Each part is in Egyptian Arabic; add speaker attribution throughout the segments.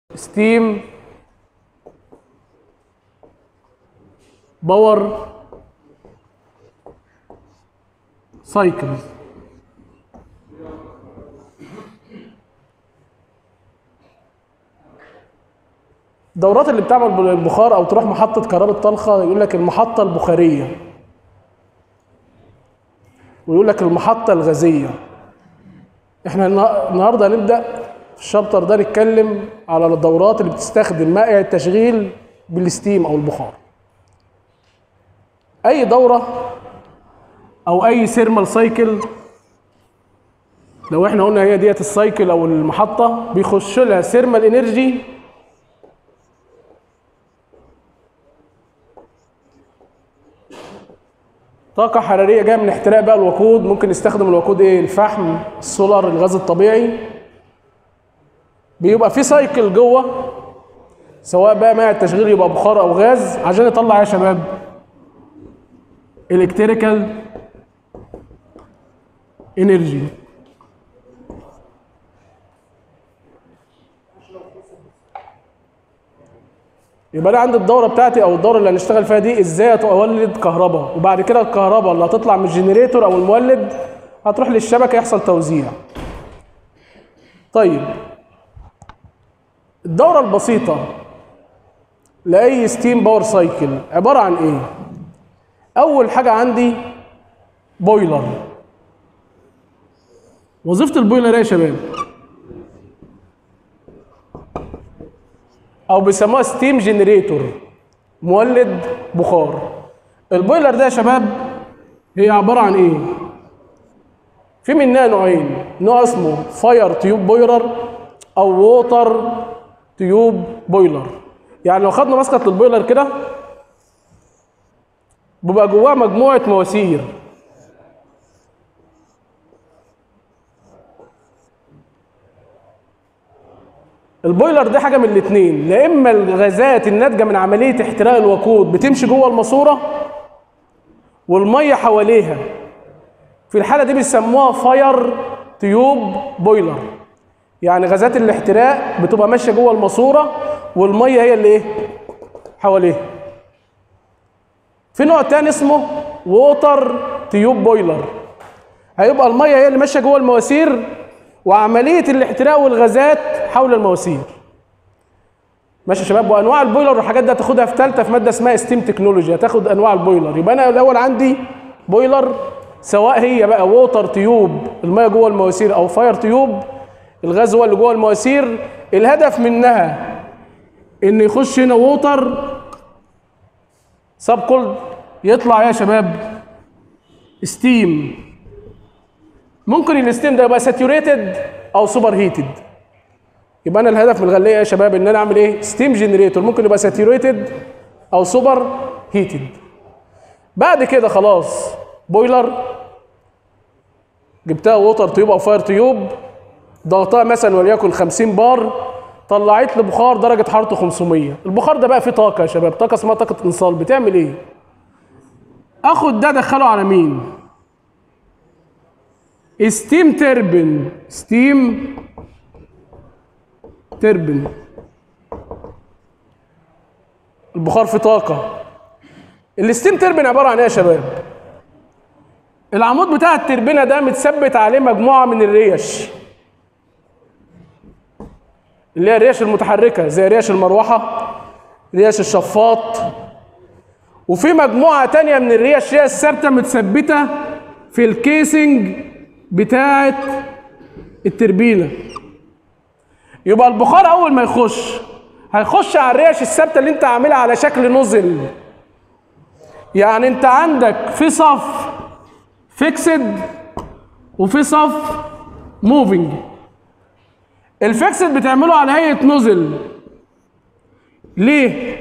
Speaker 1: ستيم باور سايكلز الدورات اللي بتعمل بالبخار او تروح محطه كهرباء طلقه يقول لك المحطه البخاريه ويقول لك المحطه الغازيه احنا النا- النهارده هنبدا في الشابتر ده نتكلم على الدورات اللي بتستخدم مائع التشغيل بالستيم او البخار اي دوره او اي سيرمال سايكل لو احنا قلنا هي ديت السايكل او المحطه بيخش لها سيرمال انرجي طاقة حرارية جاية من احتراق بقى الوقود ممكن نستخدم الوقود ايه الفحم السولار الغاز الطبيعي بيبقى في سايكل جوه سواء بقى مع التشغيل يبقى بخار او غاز عشان يطلع إيه يا شباب الكتريكال انرجي يبقى انا عندي الدوره بتاعتي او الدوره اللي هنشتغل فيها دي ازاي اولد كهرباء وبعد كده الكهرباء اللي هتطلع من الجنريتور او المولد هتروح للشبكه يحصل توزيع طيب الدوره البسيطه لاي ستيم باور سايكل عباره عن ايه اول حاجه عندي بويلر وظيفه البويلر ايه يا شباب او بيسموها ستيم جنريتور مولد بخار البويلر ده يا شباب هي عباره عن ايه في منها نوعين نوع اسمه فاير تيوب بويلر او ووتر تيوب بويلر يعني لو خدنا مسكه البويلر كده بيبقى جواه مجموعه مواسير البويلر دي حاجه من الاثنين لا اما الغازات الناتجه من عمليه احتراق الوقود بتمشي جوه الماسوره والميه حواليها في الحاله دي بيسموها فاير تيوب بويلر يعني غازات الاحتراق بتبقى ماشيه جوه الماسوره والميه هي اللي ايه حواليها في نوع تاني اسمه ووتر تيوب بويلر هيبقى الميه هي اللي ماشيه جوه المواسير وعمليه الاحتراق والغازات حول المواسير ماشي يا شباب وانواع البويلر والحاجات دي هتاخدها في ثالثه في ماده اسمها ستيم تكنولوجي هتاخد انواع البويلر يبقى انا الاول عندي بويلر سواء هي بقى ووتر تيوب الميه جوه المواسير او فاير تيوب الغاز هو اللي جوه المواسير الهدف منها ان يخش هنا ووتر سب كولد يطلع يا شباب ستيم ممكن الستيم ده يبقى ساتوريتد او سوبر هيتد يبقى انا الهدف من الغليه يا شباب ان انا اعمل ايه ستيم جنريتور ممكن يبقى ساتوريتد او سوبر هيتد بعد كده خلاص بويلر جبتها ووتر تيوب او فاير تيوب ضغطها مثلا وليكن 50 بار طلعت لي بخار درجه حرارته 500 البخار ده بقى فيه طاقه يا شباب طاقه اسمها طاقه انصال بتعمل ايه اخد ده ادخله على مين ستيم تربن ستيم تربن البخار فيه طاقة الستيم تربن عبارة عن ايه يا شباب؟ العمود بتاع التربينة ده متثبت عليه مجموعة من الريش اللي هي الريش المتحركة زي ريش المروحة ريش الشفاط وفي مجموعة تانية من الريش هي الثابتة متثبتة في الكيسنج بتاعة التربينة يبقى البخار أول ما يخش هيخش على الريش الثابتة اللي أنت عاملها على شكل نزل يعني أنت عندك في صف فيكسد وفي صف موفينج الفيكسد بتعمله على هيئة نزل ليه؟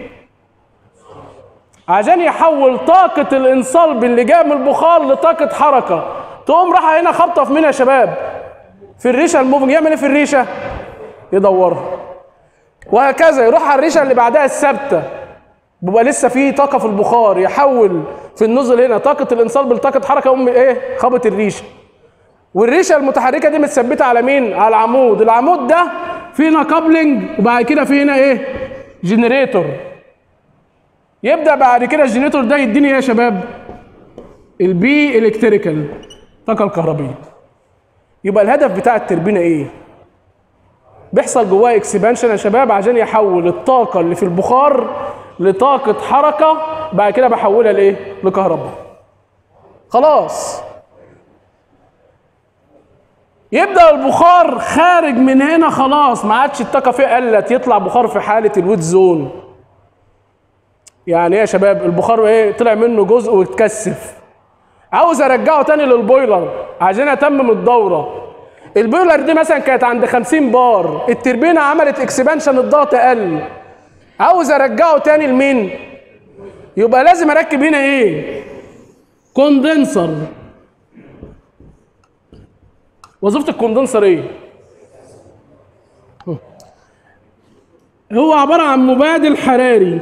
Speaker 1: عشان يحول طاقة الانصلب اللي جاء من البخار لطاقة حركة تقوم راح هنا خبطة في مين يا شباب؟ في الريشة الموفنج يعمل ايه في الريشة؟ يدورها وهكذا يروح على الريشة اللي بعدها الثابتة بيبقى لسه في طاقة في البخار يحول في النزل هنا طاقة الانصلب لطاقة حركة يقوم ايه؟ خبط الريشة والريشة المتحركة دي متثبتة على مين؟ على العمود العمود ده في هنا كابلنج وبعد كده في هنا ايه جنريتور يبدا بعد كده الجنريتور ده يديني ايه يا شباب البي الكتريكال الطاقه الكهربيه يبقى الهدف بتاع التربينه ايه بيحصل جواه اكسبانشن يا شباب عشان يحول الطاقه اللي في البخار لطاقه حركه بعد كده بحولها لايه لكهرباء خلاص يبدا البخار خارج من هنا خلاص ما عادش الطاقه فيه قلت يطلع بخار في حاله الويت زون يعني ايه يا شباب البخار ايه طلع منه جزء واتكثف عاوز ارجعه تاني للبويلر عشان اتمم الدوره البويلر دي مثلا كانت عند 50 بار التربينه عملت اكسبانشن الضغط قل عاوز ارجعه تاني لمين يبقى لازم اركب هنا ايه كوندنسر وظيفه الكوندنسر ايه هو عباره عن مبادل حراري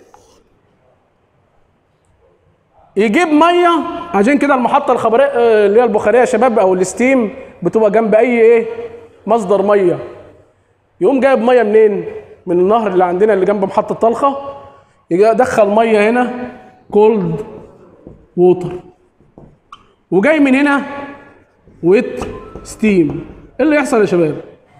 Speaker 1: يجيب ميه عشان كده المحطه الخبريه آه، اللي هي البخاريه يا شباب او الستيم بتبقى جنب اي ايه مصدر ميه يقوم جايب ميه منين من النهر اللي عندنا اللي جنب محطه طلخه يجي يدخل ميه هنا كولد ووتر وجاي من هنا ويت ستيم ايه اللي يحصل يا شباب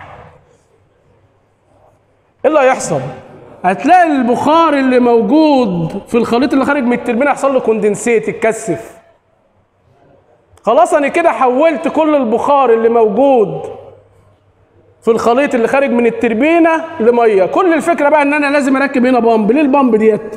Speaker 1: ايه اللي هيحصل هتلاقي البخار اللي موجود في الخليط اللي خارج من التربينه يحصل له كوندنسيت يتكثف خلاص انا كده حولت كل البخار اللي موجود في الخليط اللي خارج من التربينه لميه كل الفكره بقى ان انا لازم اركب هنا بامب ليه البامب ديت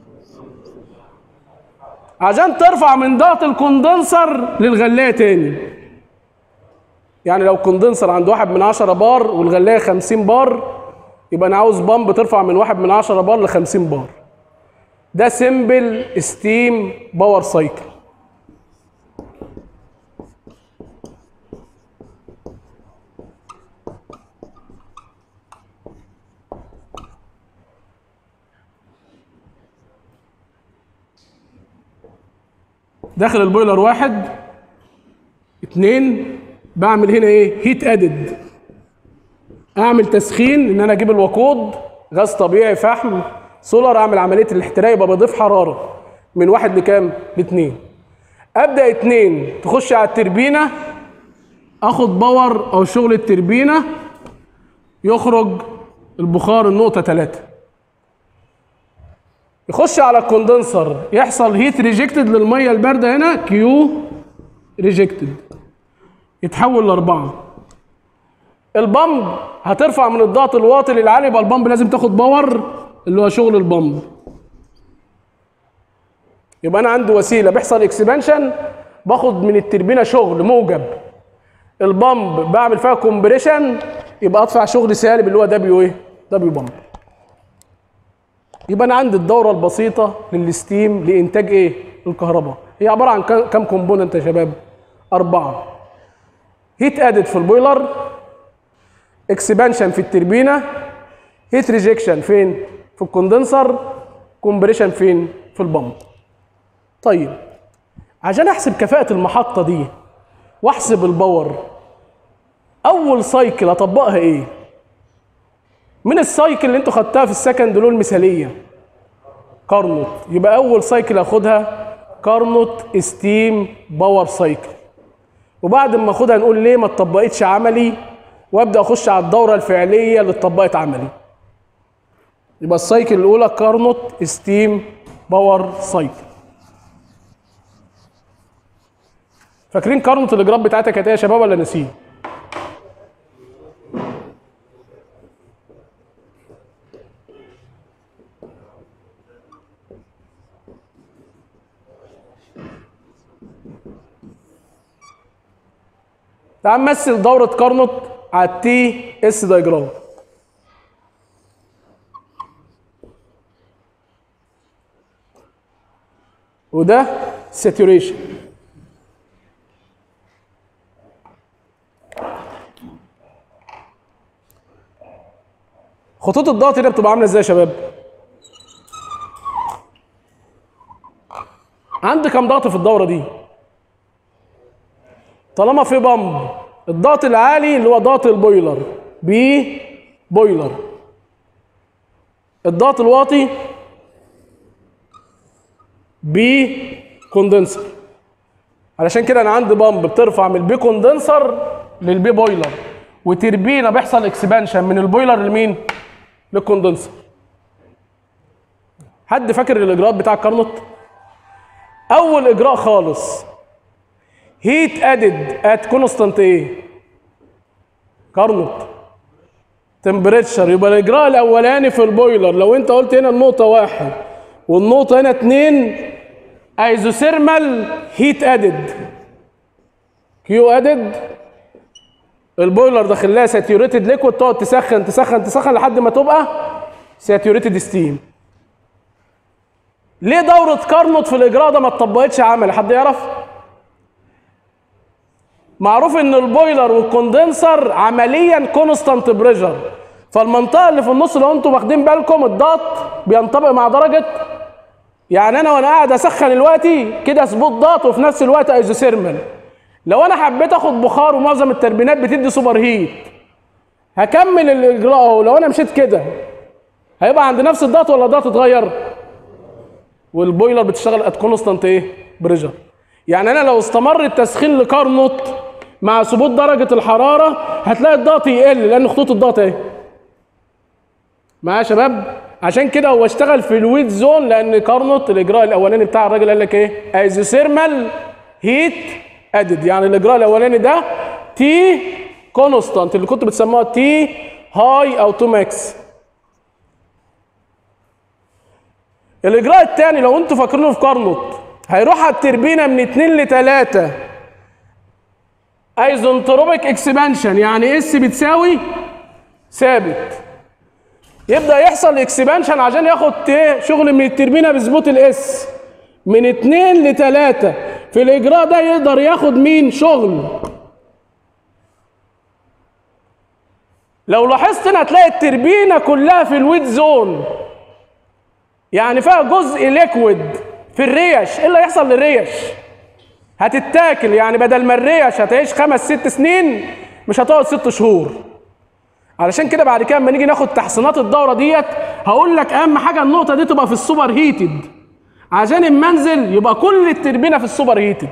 Speaker 1: عشان ترفع من ضغط الكوندنسر للغلايه تاني يعني لو كوندنسر عند واحد من عشرة بار والغلايه 50 بار يبقى انا عاوز بامب ترفع من واحد من عشرة بار ل 50 بار ده سيمبل ستيم باور سايكل داخل البويلر واحد اتنين بعمل هنا ايه هيت ادد اعمل تسخين ان انا اجيب الوقود غاز طبيعي فحم سولار اعمل عمليه الاحتراق يبقى بضيف حراره من واحد لكام لاتنين ابدا اتنين تخش على التربينه اخد باور او شغل التربينه يخرج البخار النقطه تلاتة يخش على الكوندنسر يحصل هيت ريجكتد للميه البارده هنا كيو ريجكتد يتحول لاربعه البمب هترفع من الضغط الواطي للعالي يبقى البمب لازم تاخد باور اللي هو شغل البمب يبقى انا عندي وسيله بيحصل اكسبانشن باخد من التربينه شغل موجب البمب بعمل فيها كومبريشن يبقى ادفع شغل سالب اللي هو دبليو ايه دبليو بمب يبقى انا عندي الدوره البسيطه للستيم لانتاج ايه الكهرباء هي عباره عن كام- كام كومبوننت يا شباب اربعه هيت ادد في البويلر اكسبانشن في التربينه هيت ريجكشن فين في الكوندنسر كومبريشن فين في البمب طيب عشان احسب كفاءه المحطه دي واحسب الباور اول سايكل اطبقها ايه من السايكل اللي انتوا خدتها في السكند لو المثاليه كارنوت يبقى اول سايكل اخدها كارنوت ستيم باور سايكل وبعد ما اخدها نقول ليه ما اتطبقتش عملي وابدا اخش على الدوره الفعليه اللي اتطبقت عملي يبقى السايكل الاولى كارنوت ستيم باور سايكل فاكرين كارنوت الاجراءات بتاعتها كانت ايه يا شباب ولا ناسيين تعال نمثل دورة كارنوت على التي اس دايجرام وده ساتوريشن خطوط الضغط هنا بتبقى عامله ازاي يا شباب؟ عندي كام ضغط في الدوره دي؟ طالما في بمب الضغط العالي اللي هو ضغط البويلر بي بويلر الضغط الواطي بي كوندنسر علشان كده انا عندي بامب بترفع من البي كوندنسر للبي بويلر وتربينه بيحصل اكسبانشن من البويلر لمين؟ للكوندنسر حد فاكر الاجراءات بتاع الكارنوت؟ اول اجراء خالص هيت ادد ات كونستانت ايه؟ كارنوت تمبريتشر يبقى الاجراء الاولاني في البويلر لو انت قلت هنا النقطه واحد والنقطه هنا اتنين ايزوثيرمال هيت ادد كيو ادد البويلر داخل لها ساتيوريتد ليكويد تقعد تسخن تسخن تسخن لحد ما تبقى ساتيوريتد ستيم ليه دورة كارنوت في الإجراء ده ما اتطبقتش عملي حد يعرف؟ معروف ان البويلر والكوندنسر عمليا كونستانت بريشر فالمنطقه اللي في النص لو انتم واخدين بالكم الضغط بينطبق مع درجه يعني انا وانا قاعد اسخن دلوقتي كده اثبوت ضغط وفي نفس الوقت ايزوثيرمال لو انا حبيت اخد بخار ومعظم التربينات بتدي سوبر هيت هكمل الاجراء اهو لو انا مشيت كده هيبقى عند نفس الضغط ولا الضغط اتغير والبويلر بتشتغل ات كونستانت ايه بريشر يعني انا لو استمر التسخين لكارنوت مع ثبوت درجه الحراره هتلاقي الضغط يقل لان خطوط الضغط اهي معايا يا شباب عشان كده هو اشتغل في الويت زون لان كارنوت الاجراء الاولاني بتاع الراجل قال لك ايه ايزوثيرمال هيت ادد يعني الاجراء الاولاني ده تي كونستانت اللي كنت بتسموها تي هاي او تو ماكس الاجراء الثاني لو انتوا فاكرينه في كارنوت هيروح على التربينه من 2 ل 3 ايزونتروبيك اكسبانشن يعني اس بتساوي ثابت يبدا يحصل اكسبانشن عشان ياخد ايه شغل من التربينه بثبوت الاس من 2 ل 3 في الاجراء ده يقدر ياخد مين شغل لو لاحظت هنا هتلاقي التربينه كلها في الويت زون يعني فيها جزء ليكويد في الريش ايه اللي هيحصل للريش هتتاكل يعني بدل ما الريش هتعيش خمس ست سنين مش هتقعد ست شهور علشان كده بعد كده لما نيجي ناخد تحسينات الدوره ديت هقول لك اهم حاجه النقطه دي تبقى في السوبر هيتد عشان المنزل يبقى كل التربينه في السوبر هيتد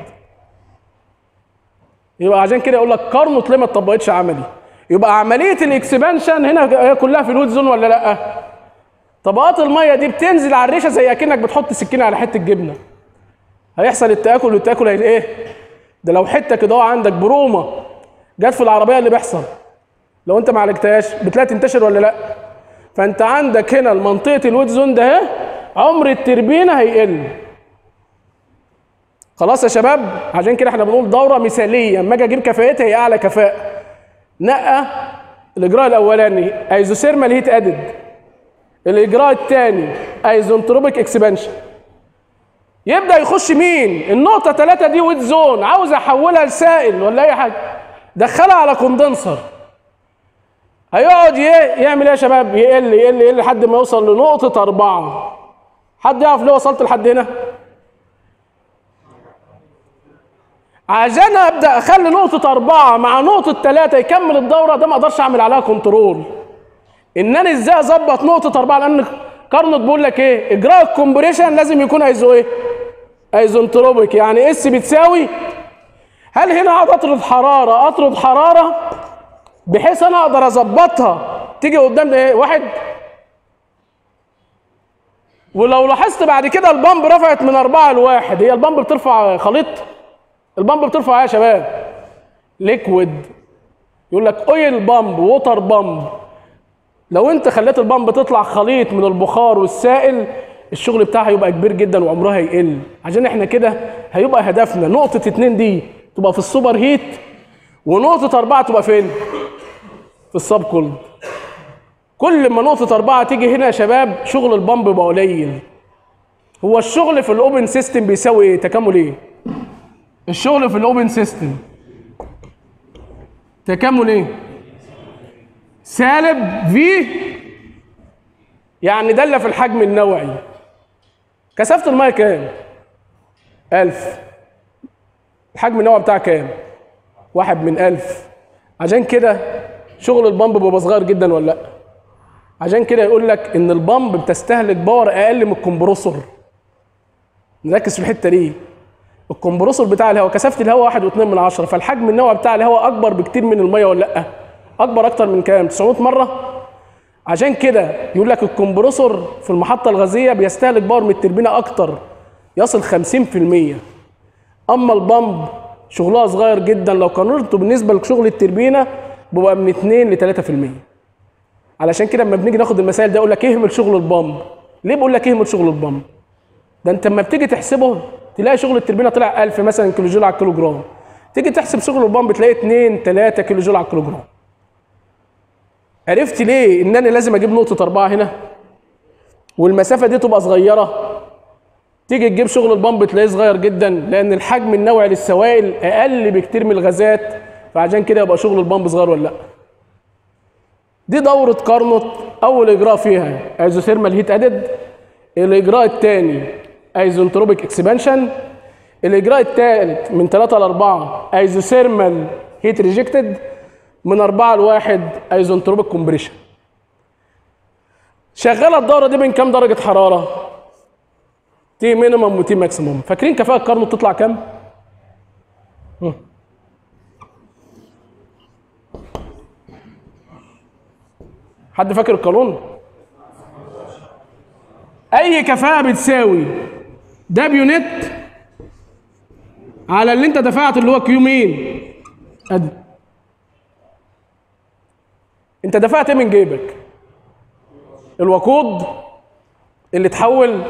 Speaker 1: يبقى عشان كده يقول لك كارنوت ليه ما اتطبقتش عملي يبقى عمليه الاكسبانشن هنا هي كلها في الويت زون ولا لا طبقات الميه دي بتنزل على الريشه زي اكنك بتحط سكينه على حته جبنه هيحصل التاكل والتاكل هي ايه ده لو حته كده اهو عندك برومه جت في العربيه اللي بيحصل لو انت ما عالجتهاش بتلاقي تنتشر ولا لا فانت عندك هنا المنطقه الويت زون ده اهي عمر التربينه هيقل خلاص يا شباب عشان كده احنا بنقول دوره مثاليه اما اجي اجيب كفاءتها هي اعلى كفاءه نقى الاجراء الاولاني ايزوثيرمال هيت ادد الاجراء الثاني ايزونتروبيك اكسبانشن يبدا يخش مين النقطه 3 دي ويت زون عاوز احولها لسائل ولا اي حاجه دخلها على كوندنسر هيقعد ي- يعمل ايه يا شباب يقل يقل يقل لحد ما يوصل لنقطه أربعة حد يعرف ليه وصلت لحد هنا عشان ابدا اخلي نقطه أربعة مع نقطه ثلاثة يكمل الدوره ده ما اقدرش اعمل عليها كنترول ان انا ازاي اظبط نقطه أربعة لان كارنوت بيقول لك ايه اجراء الكومبريشن لازم يكون ايزو ايه ايزونتروبيك يعني اس بتساوي هل هنا اقعد اطرد حراره اطرد حراره بحيث انا اقدر اظبطها تيجي قدام ايه واحد ولو لاحظت بعد كده البامب رفعت من أربعة لواحد هي البامب بترفع خليط البامب بترفع ايه يا شباب ليكويد يقول لك اويل بامب ووتر بامب لو انت خليت البامب تطلع خليط من البخار والسائل الشغل بتاعها هيبقى كبير جدا وعمرها يقل عشان احنا كده هيبقى هدفنا نقطة اتنين دي تبقى في السوبر هيت ونقطة أربعة تبقى فين؟ في السب كولد كل ما نقطة أربعة تيجي هنا يا شباب شغل البامب يبقى قليل هو الشغل في الأوبن سيستم بيساوي إيه؟ تكامل إيه؟ الشغل في الأوبن سيستم تكامل إيه؟ سالب في يعني دالة في الحجم النوعي كثافة المية كام؟ ألف الحجم النوعي بتاعها كام؟ واحد من ألف عشان كده شغل البامب بيبقى صغير جدا ولا لأ؟ عشان كده يقول لك ان البامب بتستهلك باور اقل من الكمبروسور نركز في الحته دي الكمبروسور بتاع الهواء كثافه الهواء واحد واتنين من عشرة فالحجم النوعي بتاع الهواء اكبر بكتير من الميه ولا لا اكبر اكتر من كام 900 مره عشان كده يقول لك الكمبروسور في المحطه الغازيه بيستهلك باور من التربينه اكتر يصل 50% اما البامب شغلها صغير جدا لو قارنته بالنسبه لشغل التربينه بيبقى من 2 ل 3% علشان كده لما بنيجي ناخد المسائل ده يقول لك اهمل شغل البامب ليه بقول لك اهمل شغل البامب ده انت لما بتيجي تحسبه تلاقي شغل التربينه طلع 1000 مثلا كيلو جول على الكيلو جرام تيجي تحسب شغل البامب تلاقي 2 3 كيلو جول على الكيلو جرام عرفت ليه ان انا لازم اجيب نقطه اربعه هنا والمسافه دي تبقى صغيره تيجي تجيب شغل البامب تلاقيه صغير جدا لان الحجم النوعي للسوائل اقل بكتير من الغازات فعشان كده يبقى شغل البامب صغير ولا لا دي دورة كارنوت أول إجراء فيها ايزوثيرمال هيت أدد الإجراء الثاني ايزونتروبيك اكسبانشن الإجراء الثالث من 3 ل 4 ايزوثيرمال هيت ريجكتد من 4 ل 1 ايزونتروبيك كومبريشن شغالة الدورة دي من كام درجة حرارة؟ تي مينيمم وتي ماكسيموم فاكرين كفاءة كارنوت تطلع كام؟ هم. حد فاكر القانون؟ أي كفاءة بتساوي دبليو نت على اللي أنت دفعته اللي هو كيو مين؟ أدي أنت دفعت إيه من جيبك؟ الوقود اللي اتحول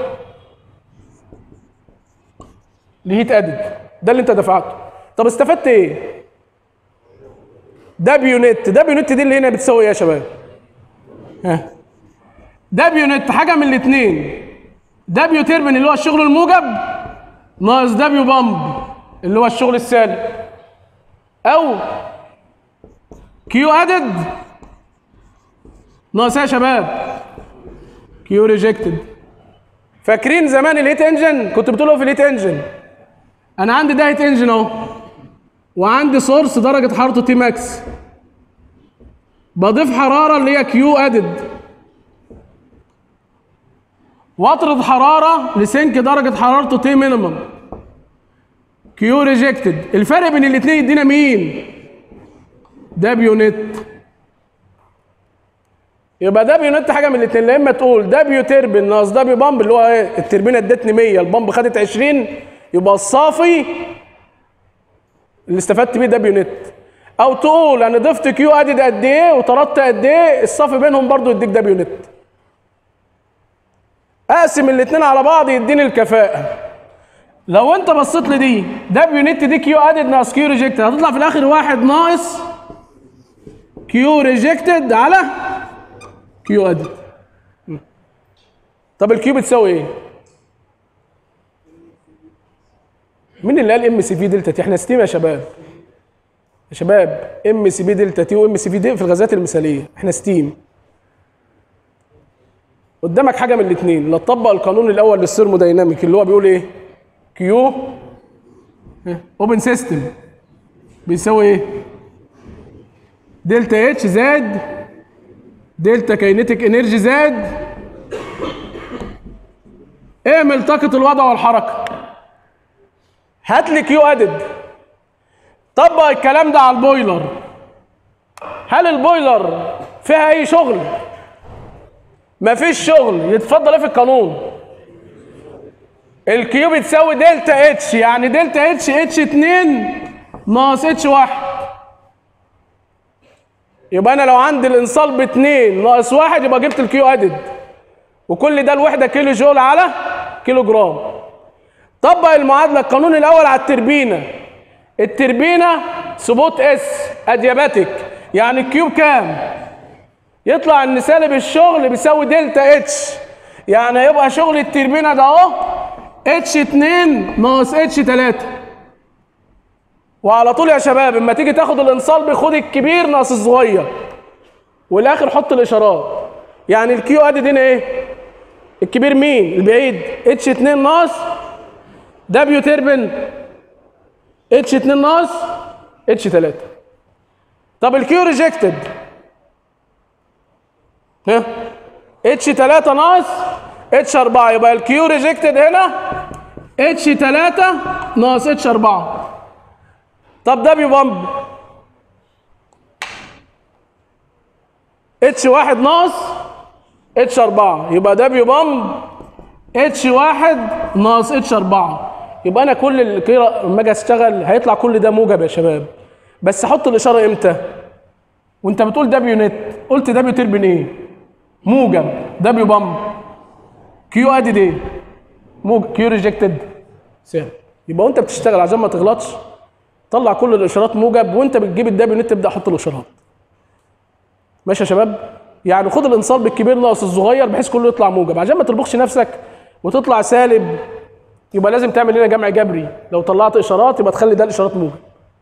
Speaker 1: لهيت أدد ده اللي أنت دفعته طب استفدت إيه؟ دبليو نت دبليو نت دي اللي هنا بتساوي إيه يا شباب؟ ها دبليو نت حاجه من الاثنين دبليو تيربن اللي هو الشغل الموجب ناقص دبليو بامب اللي هو الشغل السالب او كيو ادد ناقص ايه يا شباب كيو ريجكتد فاكرين زمان الهيت انجن كنت بتقولوا في الهيت انجن انا عندي ده هيت انجن اهو وعندي سورس درجه حرارته تي ماكس بضيف حراره اللي هي كيو ادد واطرد حراره لسنك درجه حرارته تي مينيمم كيو ريجكتد الفرق بين الاثنين يدينا مين دبليو نت يبقى دبليو نت حاجه من الاثنين يا اما تقول دبليو تربن ناقص دبليو بامب اللي هو ايه التربينه ادتني 100 البامب خدت 20 يبقى الصافي اللي استفدت بيه دبليو نت او تقول انا ضفت كيو ادد قد ايه وطردت قد ايه الصافي بينهم برضو يديك دبليو نت اقسم الاثنين على بعض يديني الكفاءه لو انت بصيت لدي دبليو نت دي كيو ادد ناقص كيو ريجكتد هتطلع في الاخر واحد ناقص كيو ريجكتد على كيو ادد طب الكيو بتساوي ايه؟ مين اللي قال ام سي في دلتا تي احنا ستيم يا شباب يا شباب ام سي بي دلتا تي وام سي في دي في الغازات المثاليه احنا ستيم قدامك حاجه من الاثنين لا تطبق القانون الاول للثيرمودايناميك اللي هو بيقول ايه كيو اوبن سيستم بيساوي ايه دلتا اتش زاد دلتا كاينيتيك انرجي زاد اعمل طاقه الوضع والحركه هات لي كيو ادد طبق الكلام ده على البويلر هل البويلر فيها اي شغل مفيش شغل يتفضل ايه في القانون الكيو بتساوي دلتا اتش يعني دلتا اتش اتش 2 ناقص اتش 1 يبقى انا لو عندي الانصال ب 2 ناقص 1 يبقى جبت الكيو ادد وكل ده الوحده كيلو جول على كيلو جرام طبق المعادله القانون الاول على التربينه التربينه سبوت اس ادياباتيك يعني الكيوب كام يطلع ان سالب الشغل بيساوي دلتا اتش يعني هيبقى شغل التربينه ده اهو اتش 2 ناقص اتش 3 وعلى طول يا شباب اما تيجي تاخد الانصال خد الكبير ناقص الصغير والاخر حط الاشارات يعني الكيو ادي هنا ايه الكبير مين البعيد اتش 2 ناقص دبليو تربن اتش 2 ناقص اتش 3 طب الكيو ريجكتد ها اتش 3 ناقص اتش 4 يبقى الكيو ريجكتد هنا اتش 3 ناقص اتش 4 طب ده بيبمب اتش 1 ناقص اتش 4 يبقى ده بيبمب اتش 1 ناقص اتش 4 يبقى انا كل الكيرة لما اجي اشتغل هيطلع كل ده موجب يا شباب بس احط الاشاره امتى وانت بتقول دبليو نت قلت دبليو تربين ايه موجب دبليو بامب كيو ادي ايه موجب كيو ريجكتد سهل يبقى وانت بتشتغل عشان ما تغلطش طلع كل الاشارات موجب وانت بتجيب الدبليو نت تبدا حط الاشارات ماشي يا شباب يعني خد الانصال بالكبير ناقص الصغير بحيث كله يطلع موجب عشان ما تربخش نفسك وتطلع سالب يبقى لازم تعمل هنا جمع جبري لو طلعت اشارات يبقى تخلي ده الاشارات موجب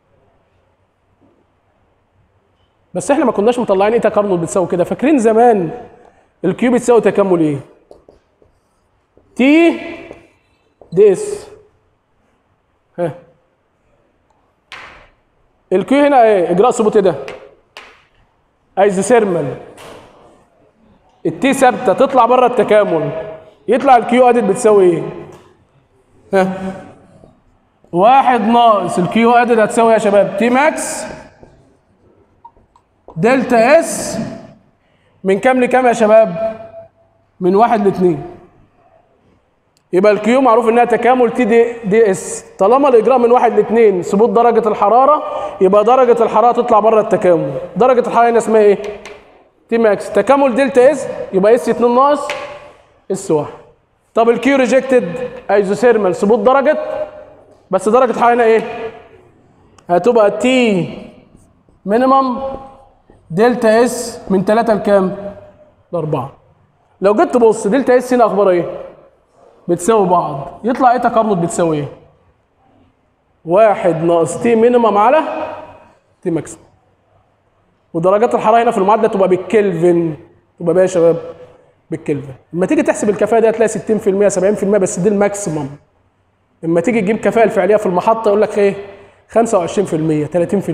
Speaker 1: بس احنا ما كناش مطلعين ايه تكامل بتساوي كده فاكرين زمان الكيو بتساوي تكامل ايه تي دي اس ها الكيو هنا ايه اجراء ثبوت ايه ده ايزوثيرمال التي ثابته تطلع بره التكامل يطلع الكيو ادت بتساوي ايه ها واحد ناقص الكيو ادت هتساوي يا شباب تي ماكس دلتا اس من كام لكام يا شباب من واحد لاثنين يبقى الكيو معروف انها تكامل تي دي, دي اس طالما الاجراء من واحد لاثنين ثبوت درجه الحراره يبقى درجه الحراره تطلع بره التكامل درجه الحراره هنا اسمها ايه تي ماكس تكامل دلتا اس يبقى اس 2 ناقص اس 1 طب الكيو ريجكتد ايزوثيرمال ثبوت درجه بس درجه الحراره هنا ايه هتبقى تي مينيمم دلتا اس من 3 لكام؟ ل 4 لو جيت تبص دلتا اس هنا اخبارها ايه؟ بتساوي بعض يطلع ايه تقارنط بتساوي ايه؟ واحد ناقص تي مينيمم على تي ماكسيمم ودرجات الحراره هنا في المعادله تبقى بالكلفن تبقى بقى يا شباب بالكلفن لما تيجي تحسب الكفاءه دي هتلاقي 60% 70% بس دي الماكسيمم لما تيجي تجيب كفاءه الفعليه في المحطه يقول لك ايه 25% 30%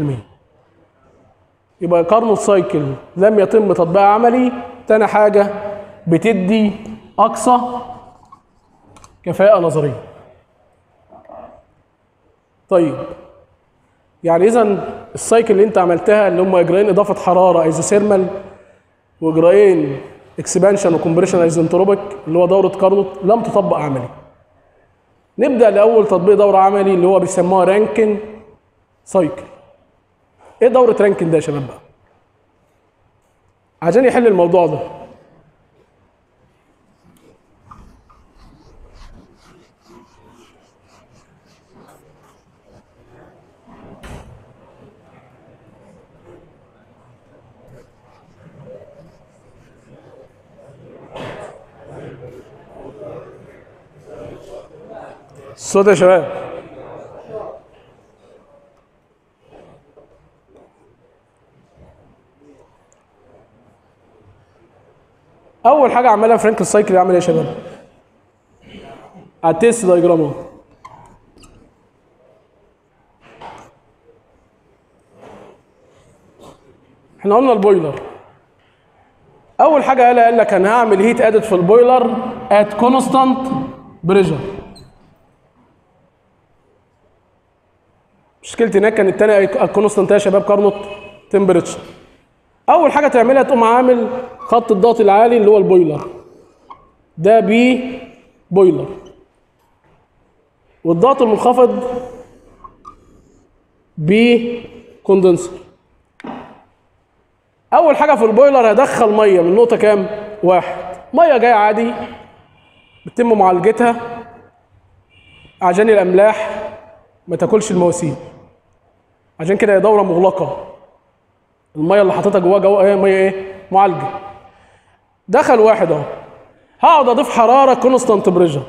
Speaker 1: يبقى قرن السايكل لم يتم تطبيقها عملي تاني حاجة بتدي أقصى كفاءة نظرية طيب يعني إذا السايكل اللي أنت عملتها اللي هم إجراءين إضافة حرارة ايزوثيرمال وإجراءين اكسبانشن وكمبريشن ايزنتروبيك اللي هو دورة كارنوت لم تطبق عملي نبدأ لأول تطبيق دورة عملي اللي هو بيسموها رانكن سايكل ايه دورة رانكن ده يا شباب بقى؟ عشان يحل الموضوع ده الصوت يا شباب اول حاجه عملها فرانك سايكل يعمل ايه يا شباب على التيست دايجرام اهو احنا قلنا البويلر اول حاجه قالها قال لك انا هعمل هيت ادد في البويلر ات كونستانت بريشر مشكلتي هناك كانت الثانيه الكونستانت يا شباب كارنوت تمبريتشر اول حاجه تعملها تقوم عامل خط الضغط العالي اللي هو البويلر ده بي بويلر والضغط المنخفض بي كوندنسر اول حاجه في البويلر هدخل ميه من نقطه كام واحد ميه جايه عادي بتتم معالجتها عشان الاملاح ما تاكلش المواسير عشان كده هي دوره مغلقه الميه اللي حاططها جواها جوا ايه ميه ايه معالجه دخل واحد اهو هقعد اضيف حراره كونستانت بريشر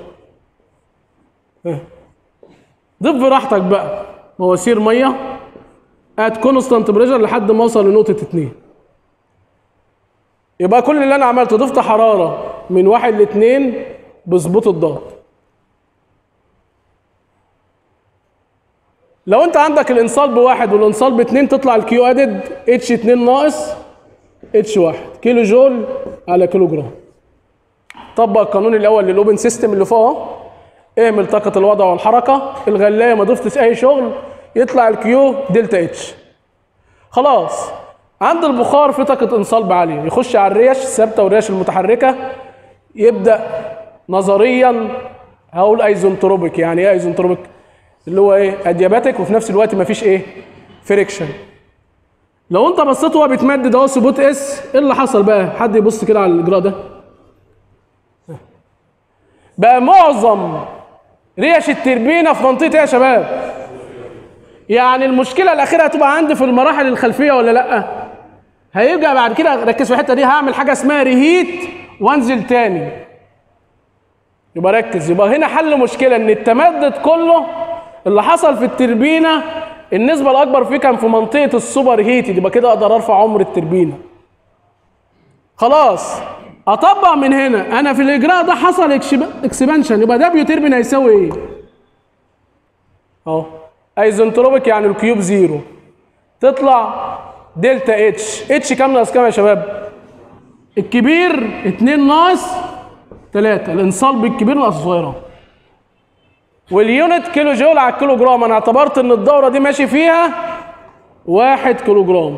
Speaker 1: ضيف براحتك بقى مواسير ميه ات كونستانت بريشر لحد ما اوصل لنقطه اتنين يبقى كل اللي انا عملته ضفت حراره من واحد لاتنين بظبوط الضغط لو انت عندك الانصال بواحد والانصال باتنين تطلع الكيو ادد اتش اتنين ناقص اتش واحد كيلو جول على كيلو جرام طبق القانون الاول للاوبن سيستم اللي فوق اهو اهمل طاقه الوضع والحركه الغلايه ما ضفتش اي شغل يطلع الكيو دلتا اتش خلاص عند البخار في طاقه انصلب عاليه يخش على الريش الثابته والريش المتحركه يبدا نظريا هقول ايزنتروبيك يعني ايه ايزنتروبيك اللي هو ايه ادياباتيك وفي نفس الوقت مفيش ايه فريكشن لو انت بصيت وهو بيتمدد اهو ثبوت اس ايه اللي حصل بقى حد يبص كده على الاجراء ده بقى معظم ريش التربينه في منطقه ايه يا شباب يعني المشكله الاخيره هتبقى عندي في المراحل الخلفيه ولا لا هيرجع بعد كده ركز في الحته دي هعمل حاجه اسمها ريهيت وانزل تاني يبقى ركز يبقى هنا حل مشكله ان التمدد كله اللي حصل في التربينه النسبه الاكبر فيه كان في منطقه السوبر هيتد يبقى كده اقدر ارفع عمر التربينه خلاص اطبق من هنا انا في الاجراء ده حصل اكسبانشن يبقى دبليو تربين هيساوي ايه اهو ايزنتروبيك يعني الكيوب زيرو تطلع دلتا اتش اتش كام ناقص كام يا شباب الكبير 2 ناقص 3 الانصلب الكبير ناقص الصغيره واليونت كيلو جول على الكيلو جرام انا اعتبرت ان الدوره دي ماشي فيها واحد كيلو جرام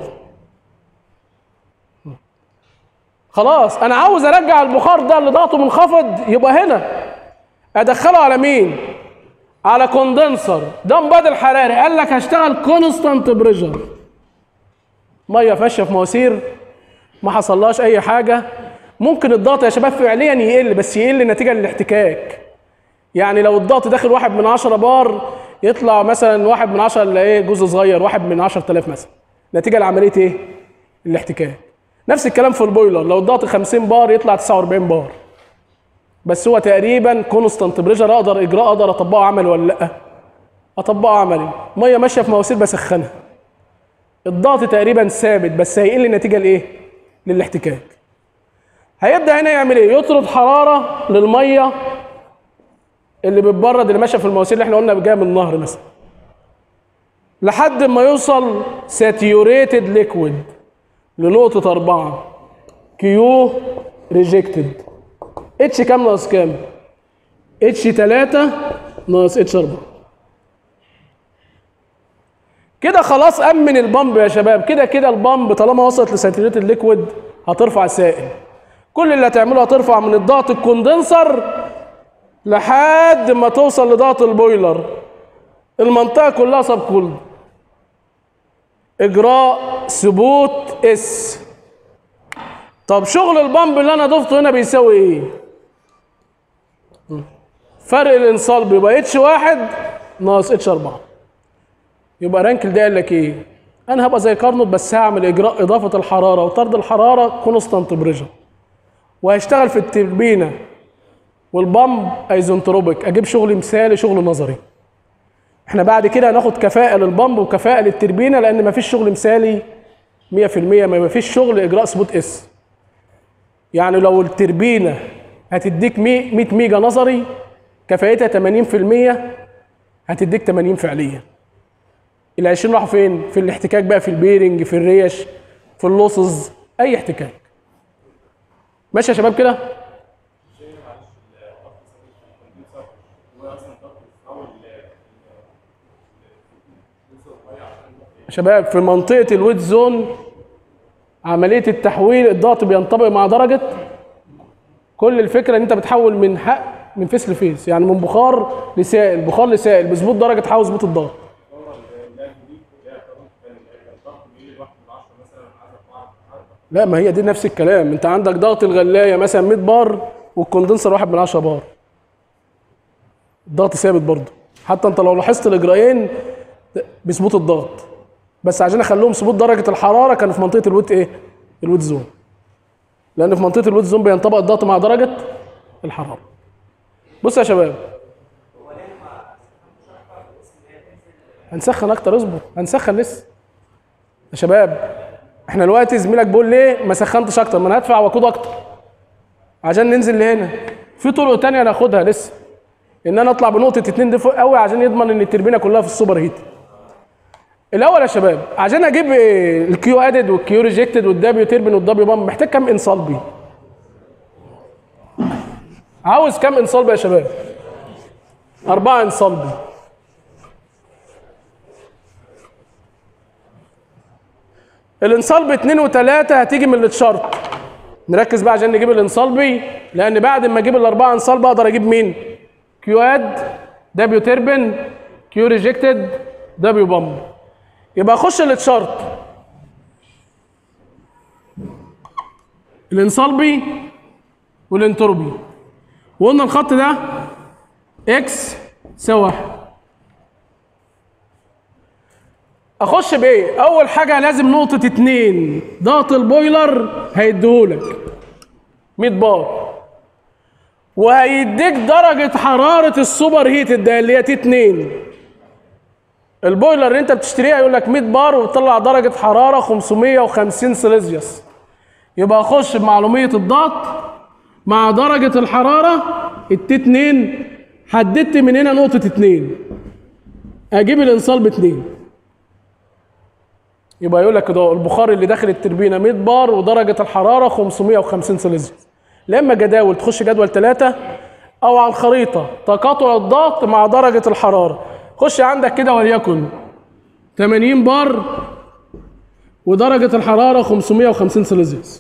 Speaker 1: خلاص انا عاوز ارجع البخار ده اللي ضغطه منخفض يبقى هنا ادخله على مين على كوندنسر ده مبادل حراري قال لك هشتغل كونستانت بريشر ميه فاشيه في مواسير ما حصلهاش اي حاجه ممكن الضغط يا شباب فعليا يقل بس يقل نتيجه للاحتكاك يعني لو الضغط داخل واحد من عشرة بار يطلع مثلا واحد من عشرة اللي ايه جزء صغير واحد من عشرة آلاف مثلا نتيجة لعملية ايه؟ الاحتكاك نفس الكلام في البويلر لو الضغط 50 بار يطلع 49 بار بس هو تقريبا كونستانت بريشر اقدر اجراء اقدر اطبقه عملي ولا لا؟ اطبقه عملي ميه ماشيه في مواسير بسخنها الضغط تقريبا ثابت بس هيقل نتيجه لايه؟ للاحتكاك هيبدا هنا يعمل ايه؟ يطرد حراره للميه اللي بتبرد اللي ماشيه في المواسير اللي احنا قلنا جايه من النهر مثلا لحد ما يوصل ساتيوريتد ليكويد لنقطة أربعة كيو ريجكتد اتش كام ناقص كام؟ اتش 3 ناقص اتش 4 كده خلاص أمن البامب يا شباب كده كده البامب طالما وصلت لساتيوريتد ليكويد هترفع سائل كل اللي هتعمله هترفع من الضغط الكوندنسر لحد ما توصل لضغط البويلر المنطقة كلها سب كولد إجراء ثبوت اس طب شغل البامب اللي أنا ضفته هنا بيساوي إيه؟ فرق الانصال بيبقى اتش واحد ناقص اتش أربعة يبقى رانكل ده قال لك إيه؟ أنا هبقى زي كارنوت بس هعمل إجراء إضافة الحرارة وطرد الحرارة كونستانت بريشر وهشتغل في التربينة والبامب ايزنتروبيك اجيب شغل مثالي شغل نظري احنا بعد كده هناخد كفاءه للبامب وكفاءه للتربينه لان مفيش شغل مثالي 100% ما فيش شغل اجراء ثبوت اس يعني لو التربينه هتديك 100 ميجا نظري كفاءتها 80% هتديك 80 فعليا ال 20 راحوا فين؟ في الاحتكاك بقى في البيرنج في الريش في اللوسز اي احتكاك ماشي يا شباب كده؟ شباب في منطقة الويت زون عملية التحويل الضغط بينطبق مع درجة كل الفكرة ان انت بتحول من حق من فيس لفيس يعني من بخار لسائل بخار لسائل بظبوط درجة تحول ظبوط الضغط لا ما هي دي نفس الكلام انت عندك ضغط الغلاية مثلا 100 بار والكوندنسر واحد من 10 بار الضغط ثابت برضه حتى انت لو لاحظت الاجراءين بيظبط الضغط بس عشان اخليهم ثبوت درجه الحراره كانوا في منطقه الويت ايه؟ الويت زون. لان في منطقه الويت زون بينطبق الضغط مع درجه الحراره. بص يا شباب هنسخن اكتر اصبر هنسخن لسه يا شباب احنا دلوقتي زميلك بيقول ليه ما سخنتش اكتر ما انا هدفع وقود اكتر عشان ننزل لهنا في طرق تانية ناخدها لسه ان انا اطلع بنقطه اتنين دي فوق قوي عشان يضمن ان التربينه كلها في السوبر هيت الاول يا شباب عشان اجيب الكيو ادد والكيو ريجكتد والدبليو تربين والدبليو بامب محتاج كام انصال بي عاوز كام انصلب يا شباب أربعة انصلب الانصلب اتنين وتلاتة هتيجي من التشارت نركز بقى عشان نجيب الانصلبي لان بعد ما اجيب الاربعه انصلب اقدر اجيب مين كيو اد دبليو تربن كيو ريجكتد دبليو بامب يبقى اخش التشارت الانصلبي والانتروبي وقلنا الخط ده اكس يساوي واحد اخش بايه اول حاجه لازم نقطه اتنين ضغط البويلر هيديهولك 100 بار وهيديك درجه حراره السوبر هيت ده اللي هي تي 2 البويلر اللي انت بتشتريها يقول لك 100 بار وبتطلع درجه حراره 550 سيليزيوس يبقى اخش بمعلوميه الضغط مع درجه الحراره التي 2 حددت من هنا نقطه 2 اجيب الانصال ب 2 يبقى يقول لك كده البخار اللي داخل التربينه 100 بار ودرجه الحراره 550 سيليزيوس لا اما جداول تخش جدول ثلاثة او على الخريطه تقاطع الضغط مع درجه الحراره خش عندك كده وليكن 80 بار ودرجه الحراره 550 سيليزيوس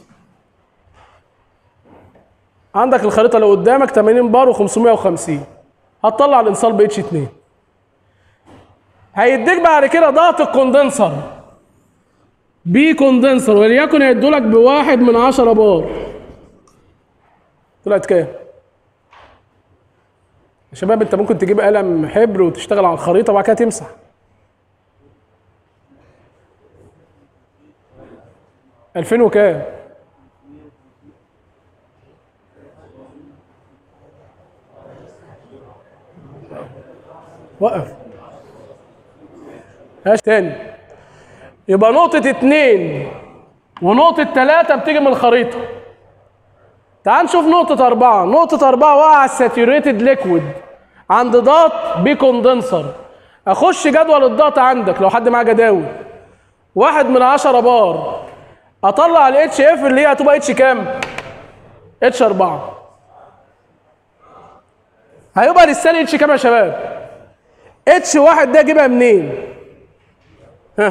Speaker 1: عندك الخريطه اللي قدامك 80 بار و550 هتطلع الانصال ب اتش 2 هيديك بعد كده ضغط الكوندنسر بي كوندنسر وليكن هيدولك بواحد من عشرة بار طلعت كام؟ يا شباب انت ممكن تجيب قلم حبر وتشتغل على الخريطه وبعد كده تمسح ألفين وكام؟ وقف هاش تاني يبقى نقطة اتنين ونقطة تلاتة بتيجي من الخريطة تعال نشوف نقطة أربعة نقطة أربعة واقعة على الساتيوريتد ليكويد عند ضغط بي كوندنسر أخش جدول الضغط عندك لو حد معاه جداول واحد من عشرة بار أطلع ال اتش اف اللي هي هتبقى اتش كام؟ اتش أربعة هيبقى للسالي اتش كام يا شباب؟ اتش واحد ده اجيبها منين؟ ها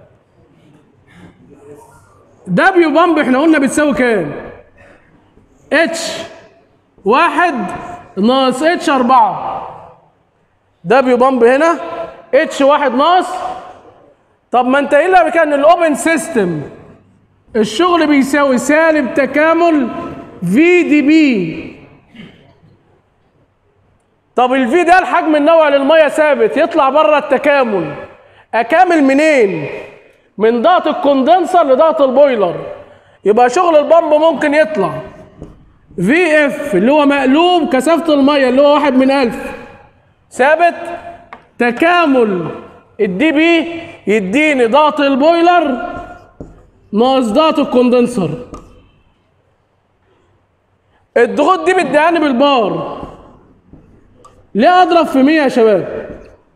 Speaker 1: دبليو بامب احنا قلنا بتساوي كام؟ اتش واحد ناقص اتش أربعة دبليو بامب هنا اتش واحد ناقص طب ما انت الا كان الاوبن سيستم الشغل بيساوي سالب تكامل في دي بي طب الفي ده الحجم النوعي للميه ثابت يطلع بره التكامل اكامل منين من ضغط الكوندنسر لضغط البويلر يبقى شغل البامب ممكن يطلع في اف اللي هو مقلوب كثافه الميه اللي هو واحد من ألف ثابت تكامل الدي بي يديني ضغط البويلر ناقص ضغط الكوندنسر الضغوط دي بتديهاني بالبار ليه اضرب في 100 يا شباب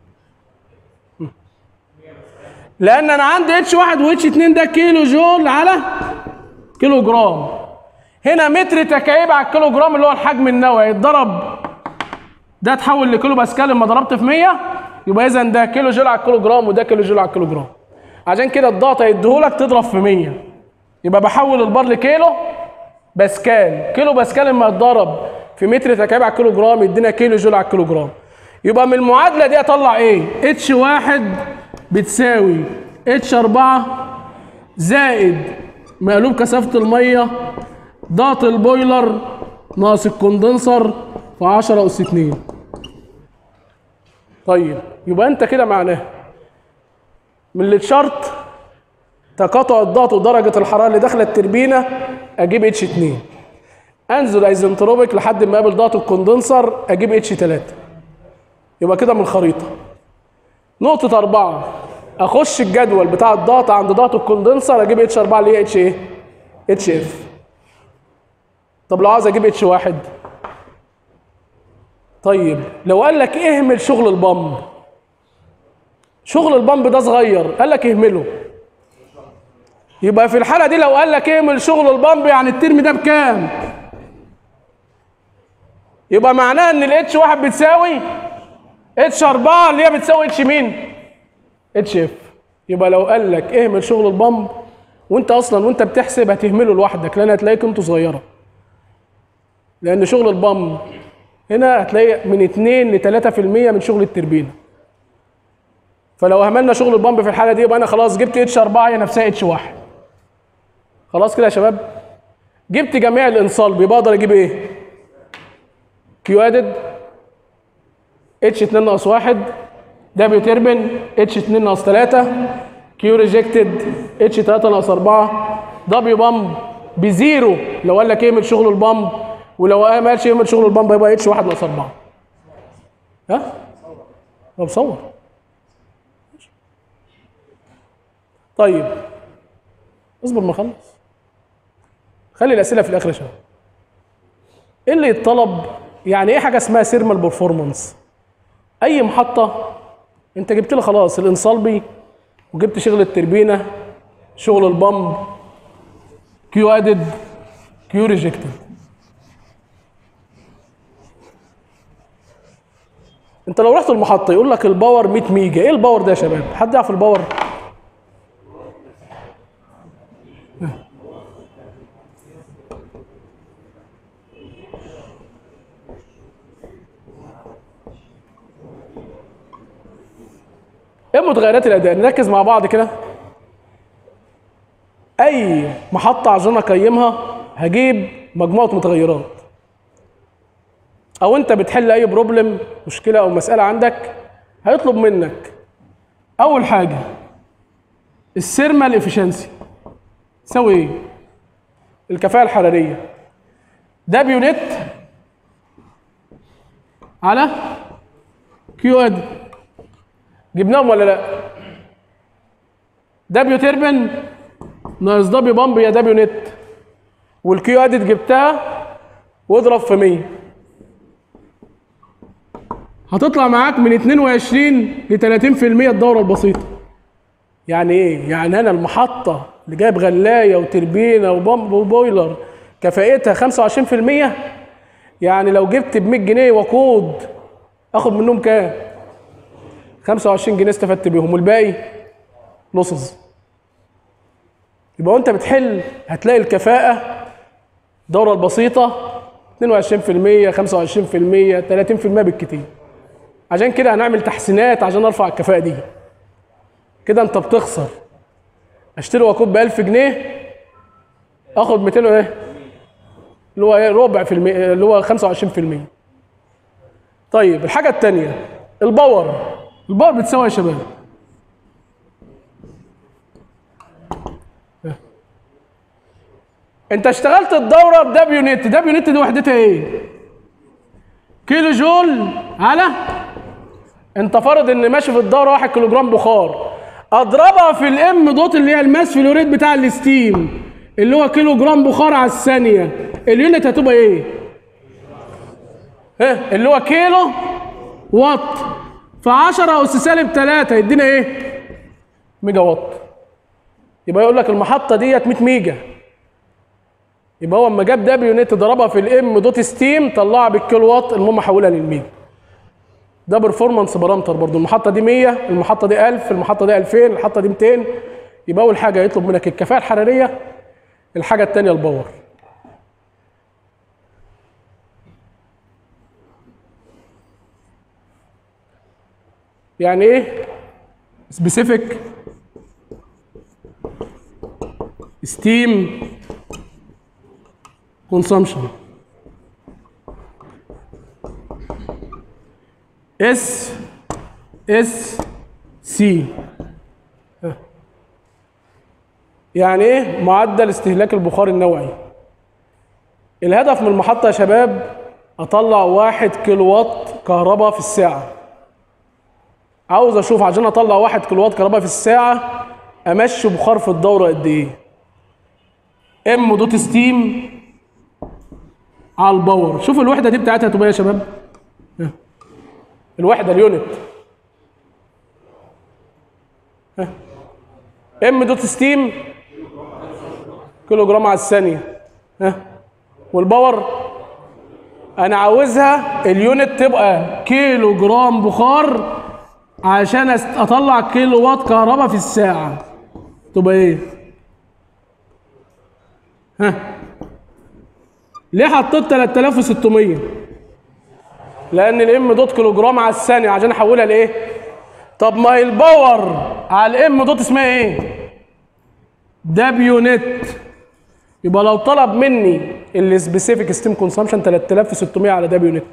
Speaker 1: لان انا عندي اتش واحد واتش اتنين ده كيلو جول على كيلو جرام هنا متر تكعيب على الكيلو جرام اللي هو الحجم النووي يتضرب ده اتحول لكيلو باسكال لما ضربت في 100 يبقى اذا ده كيلو جول على الكيلو جرام وده كيلو جول على الكيلو جرام عشان كده الضغط هيديهولك تضرب في 100 يبقى بحول البار لكيلو باسكال كيلو باسكال لما يتضرب في متر تكعيب على الكيلو جرام يدينا كيلو جول على الكيلو جرام يبقى من المعادله دي اطلع ايه اتش واحد بتساوي اتش 4 زائد مقلوب كثافه الميه ضغط البويلر ناقص الكوندنسر في 10 اس 2 طيب يبقى انت كده معناه من التشارت تقاطع الضغط ودرجه الحراره اللي داخله التربينه اجيب اتش 2 انزل ايزنتروبيك لحد ما اقابل ضغط الكوندنسر اجيب اتش 3 يبقى كده من الخريطه نقطة أربعة أخش الجدول بتاع الضغط عند ضغط الكوندنسر أجيب اتش 4 اللي هي اتش إيه؟ اتش اف. طب لو عاوز أجيب اتش واحد طيب لو قال لك اهمل شغل البامب شغل البامب ده صغير قال لك اهمله يبقى في الحالة دي لو قال لك اهمل شغل البامب يعني الترم ده بكام؟ يبقى معناها ان الاتش واحد بتساوي اتش 4 اللي هي بتساوي اتش مين؟ اتش اف يبقى لو قال لك اهمل شغل البامب وانت اصلا وانت بتحسب هتهمله لوحدك لان هتلاقي قيمته صغيره لان شغل البامب هنا هتلاقي من 2 ل 3% من شغل التربينه فلو اهملنا شغل البامب في الحاله دي يبقى انا خلاص جبت اتش 4 هي نفسها اتش 1 خلاص كده يا شباب جبت جميع الانصال يبقى اقدر اجيب ايه كيو ادد اتش 2 ناقص 1 دبليو تربن اتش 2 ناقص 3 كيو ريجكتد اتش 3 ناقص 4 دبليو بامب بزيرو لو قال لك ايه من شغل البامب ولو ما قالش ايه من شغل البامب يبقى اتش 1 ناقص 4 ها؟ هو بصور طيب اصبر ما اخلص خلي الاسئله في الاخر يا شباب ايه اللي يتطلب يعني ايه حاجه اسمها سيرمال بيرفورمانس اي محطه انت جبت لي خلاص الانصالبي وجبت شغل التربينه شغل البامب كيو ادد كيو ريجكتد انت لو رحت المحطه يقول لك الباور 100 ميجا ايه الباور ده يا شباب حد يعرف الباور ايه متغيرات الاداء نركز مع بعض كده اي محطه عشان اقيمها هجيب مجموعه متغيرات او انت بتحل اي بروبلم مشكله او مساله عندك هيطلب منك اول حاجه السيرمال افشنسي تساوي ايه الكفاءه الحراريه ده بيونت على كيو اد جبناهم ولا لا دبليو تربن ناقص دبليو بامب يا دبليو نت والكيو ادت جبتها واضرب في 100 هتطلع معاك من 22 ل 30% الدوره البسيطه يعني ايه يعني انا المحطه اللي جايب غلايه وتربينه وبامب وبويلر كفاءتها 25% يعني لو جبت ب 100 جنيه وقود اخد منهم كام 25 جنيه استفدت بيهم والباقي لصز يبقى وانت بتحل هتلاقي الكفاءة الدورة البسيطة 22% 25% 30% بالكتير عشان كده هنعمل تحسينات عشان ارفع الكفاءة دي كده انت بتخسر اشتري وقود ب 1000 جنيه اخد 200 ايه اللي هو ايه ربع في المية اللي هو 25% طيب الحاجة التانية الباور الباور بتساوي يا شباب انت اشتغلت الدوره بدبليو نت دبليو نت دي وحدتها ايه كيلو جول على انت فرض ان ماشي في الدوره 1 كيلو جرام بخار اضربها في الام دوت اللي هي الماس فلوريد بتاع الستيم اللي هو كيلو جرام بخار على الثانيه اليونت هتبقى ايه ها اللي هو كيلو وات في 10 اس سالب 3 يدينا ايه ميجا وات يبقى يقول لك المحطه ديت 100 ميجا يبقى هو اما جاب دبليو نت ضربها في الام دوت ستيم طلعها بالكيلو وات المهم حولها للميجا ده برفورمانس بارامتر برضو المحطه دي 100 المحطه دي 1000 المحطه دي 2000 المحطه دي 200 يبقى اول حاجه يطلب منك الكفاءه الحراريه الحاجه الثانيه الباور يعني ايه سبيسيفيك ستيم consumption اس اس سي يعني ايه معدل استهلاك البخار النوعي الهدف من المحطة يا شباب اطلع واحد كيلو وات كهرباء في الساعة عاوز اشوف عشان اطلع واحد كيلو وات كهرباء في الساعة امشي بخار في الدورة قد ايه ام دوت ستيم على الباور شوف الوحده دي بتاعتها تبقى يا شباب ها. الوحده اليونت ها. ام دوت ستيم كيلو جرام على الثانيه ها والباور انا عاوزها اليونت تبقى كيلو جرام بخار عشان أست- اطلع كيلو وات كهرباء في الساعه تبقى ايه ها ليه حطيت 3600 لان الام دوت كيلو جرام على الثانيه عشان احولها لايه طب ما هي الباور على الام دوت اسمها ايه دبليو نت يبقى لو طلب مني السبيسيفيك ستيم كونسامشن 3600 على دبليو نت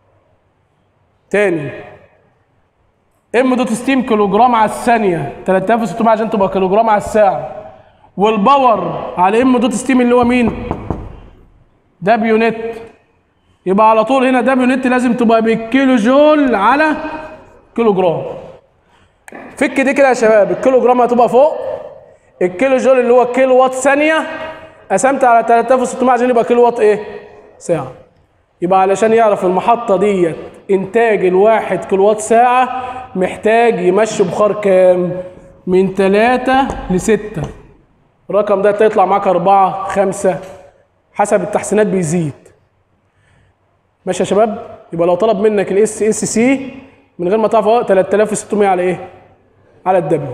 Speaker 1: تاني ام دوت ستيم كيلو جرام على الثانيه 3600 عشان تبقى كيلو جرام على الساعه والباور على ام دوت ستيم اللي هو مين دبليو نت يبقى على طول هنا دبليو نت لازم تبقى بالكيلو جول على كيلو جرام فك دي كده يا شباب الكيلو جرام هتبقى فوق الكيلو جول اللي هو كيلو وات ثانيه قسمت على 3600 عشان يبقى كيلو وات ايه ساعه يبقى علشان يعرف المحطه ديت انتاج الواحد كيلو وات ساعه محتاج يمشي بخار كام من 3 ل 6 الرقم ده تطلع معاك 4 5 حسب التحسينات بيزيد ماشي يا شباب يبقى لو طلب منك الاس اس سي من غير ما تعرف هو 3600 على ايه على الدبليو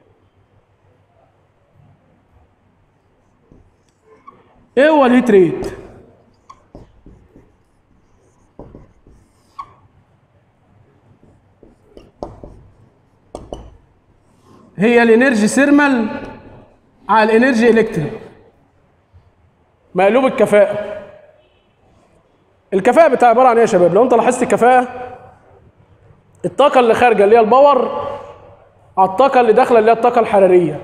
Speaker 1: ايه هو الهيت ريت هي الانرجي سيرمال على الانرجي الكتريك مقلوب الكفاءه الكفاءه بتاع عباره عن ايه يا شباب لو انت لاحظت الكفاءه الطاقه اللي خارجه اللي هي الباور على الطاقه اللي داخله اللي هي الطاقه الحراريه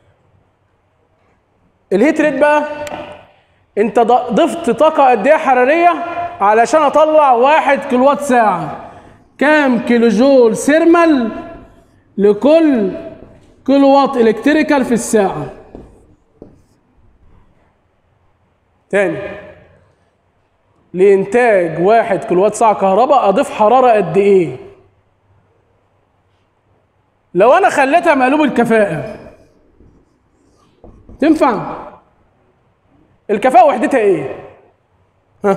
Speaker 1: الهيت ريت بقى انت ض- ضفت طاقه قد ايه حراريه علشان اطلع واحد كيلو وات ساعه كام كيلو جول سيرمال لكل كيلو وات الكتريكال في الساعه تاني لإنتاج واحد كيلو وات ساعة كهرباء أضيف حرارة قد إيه؟ لو أنا خليتها مقلوب الكفاءة تنفع؟ الكفاءة وحدتها إيه؟ ها؟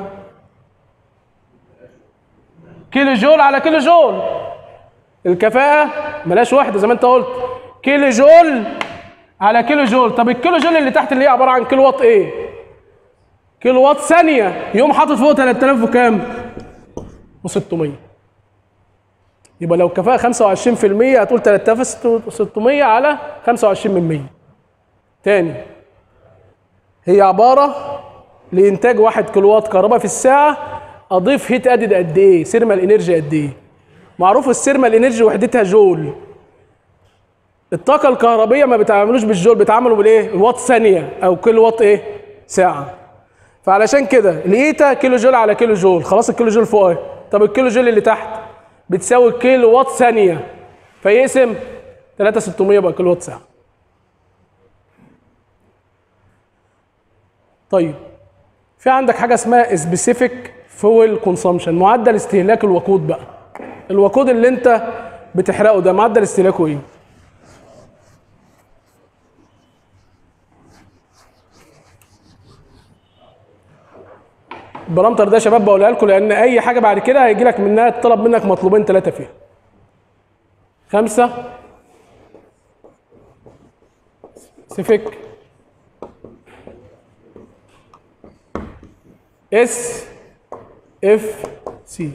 Speaker 1: كيلو جول على كيلو جول الكفاءة ملاش وحدة زي ما أنت قلت كيلو جول على كيلو جول طب الكيلو جول اللي تحت اللي هي عبارة عن كيلو وات إيه؟ كيلو وات ثانية يقوم حاطط فوق 3000 وكام؟ و600 يبقى لو كفاءة 25% هتقول 3600 على 25 من 100 تاني هي عبارة لإنتاج 1 كيلو وات كهرباء في الساعة أضيف هيت أدد قد إيه؟ سيرمال إنرجي قد إيه؟ معروف السيرمال إنرجي وحدتها جول الطاقة الكهربية ما بيتعاملوش بالجول بيتعاملوا بالإيه؟ الوات ثانية أو كيلو وات إيه؟ ساعة فعلشان كده لقيتها كيلو جول على كيلو جول خلاص الكيلو جول فوق اهي طب الكيلو جول اللي تحت بتساوي كيلو وات ثانيه فيقسم 3600 يبقى كيلو وات ساعه طيب في عندك حاجه اسمها سبيسيفيك فويل كونسامشن معدل استهلاك الوقود بقى الوقود اللي انت بتحرقه ده معدل استهلاكه ايه البرامتر ده يا شباب بقولها لكم لان اي حاجه بعد كده هيجي لك منها طلب منك مطلوبين ثلاثه فيها خمسه سيفيك اس اف سي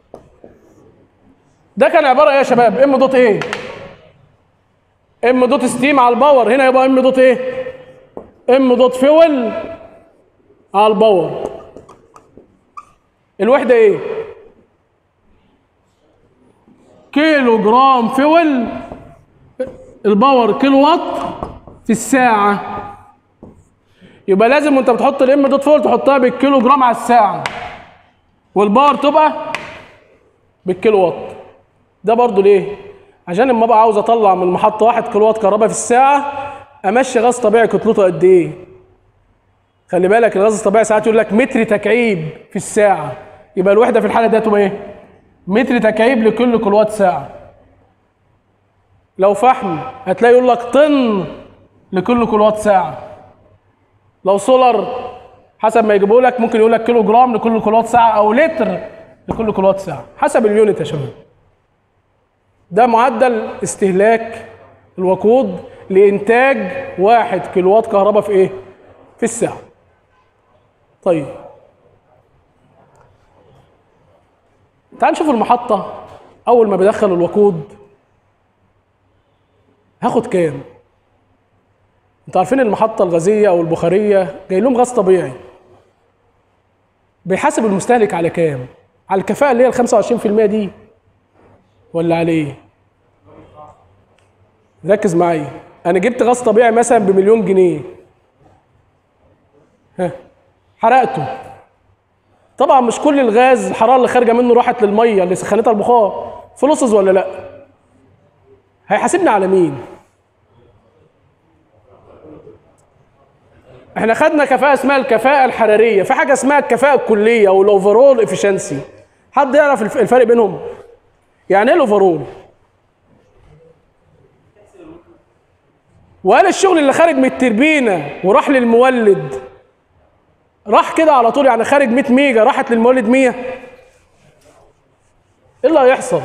Speaker 1: ده كان عباره ايه يا شباب ام دوت ايه ام دوت ستيم على الباور هنا يبقى ام دوت ايه ام دوت فيول على الباور الوحدة ايه؟ كيلو جرام فيول الباور كيلو وات في الساعة يبقى لازم وانت بتحط الام دوت فيول تحطها بالكيلو جرام على الساعة والباور تبقى بالكيلو وات ده برضو ليه؟ عشان اما ابقى عاوز اطلع من محطة واحد كيلو وات كهرباء في الساعة امشي غاز طبيعي كتلته قد ايه؟ خلي بالك الغاز الطبيعي ساعات يقول لك متر تكعيب في الساعة يبقى الوحدة في الحالة دي هتبقى ايه؟ متر تكعيب لكل كيلوات ساعة لو فحم هتلاقي يقول لك طن لكل كيلوات ساعة لو سولار حسب ما يجيبوا لك ممكن يقول لك كيلو جرام لكل كيلوات ساعه او لتر لكل كيلوات ساعه حسب اليونت يا شباب ده معدل استهلاك الوقود لانتاج واحد كيلوات كهرباء في ايه في الساعه طيب تعال نشوف المحطه اول ما بدخل الوقود هاخد كام انتوا عارفين المحطه الغازيه او البخاريه جاي لهم غاز طبيعي بيحاسب المستهلك على كام على الكفاءه اللي هي ال 25% دي ولا على ايه ركز معايا انا جبت غاز طبيعي مثلا بمليون جنيه ها حرقته طبعا مش كل الغاز الحراره اللي خارجه منه راحت للميه اللي سخنتها البخار فلوسز ولا لا هيحاسبني على مين احنا خدنا كفاءة اسمها الكفاءة الحرارية، في حاجة اسمها الكفاءة الكلية او الاوفرول افشنسي. حد يعرف الف- الفرق بينهم؟ يعني ايه الاوفرول؟ وهل الشغل اللي خارج من التربينة وراح للمولد راح كده على طول يعني خارج 100 ميجا راحت للمولد 100 ايه اللي هيحصل؟